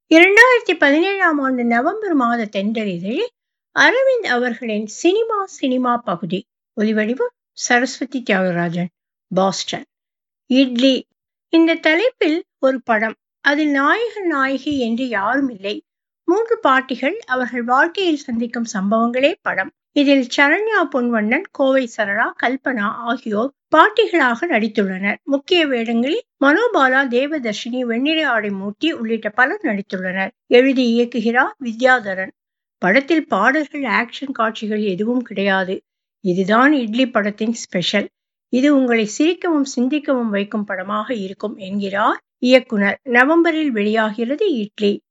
இரண்டாயிரத்தி பதினேழாம் ஆண்டு நவம்பர் மாத தென்றலிதழில் அரவிந்த் அவர்களின் சினிமா சினிமா பகுதி ஒலிவடிவம் சரஸ்வதி தியாகராஜன் பாஸ்டன் இட்லி இந்த தலைப்பில் ஒரு படம் அதில் நாயகன் நாயகி என்று யாரும் இல்லை மூன்று பாட்டிகள் அவர்கள் வாழ்க்கையில் சந்திக்கும் சம்பவங்களே படம் இதில் சரண்யா பொன்வண்ணன் கோவை சரளா கல்பனா ஆகியோர் பாட்டிகளாக நடித்துள்ளனர் முக்கிய வேடங்களில் மனோபாலா தேவதர்ஷினி வெண்ணிற ஆடை மூர்த்தி உள்ளிட்ட பலர் நடித்துள்ளனர் எழுதி இயக்குகிறார் வித்யாதரன் படத்தில் பாடல்கள் ஆக்ஷன் காட்சிகள் எதுவும் கிடையாது இதுதான் இட்லி படத்தின் ஸ்பெஷல் இது உங்களை சிரிக்கவும் சிந்திக்கவும் வைக்கும் படமாக இருக்கும் என்கிறார் இயக்குனர் நவம்பரில் வெளியாகிறது இட்லி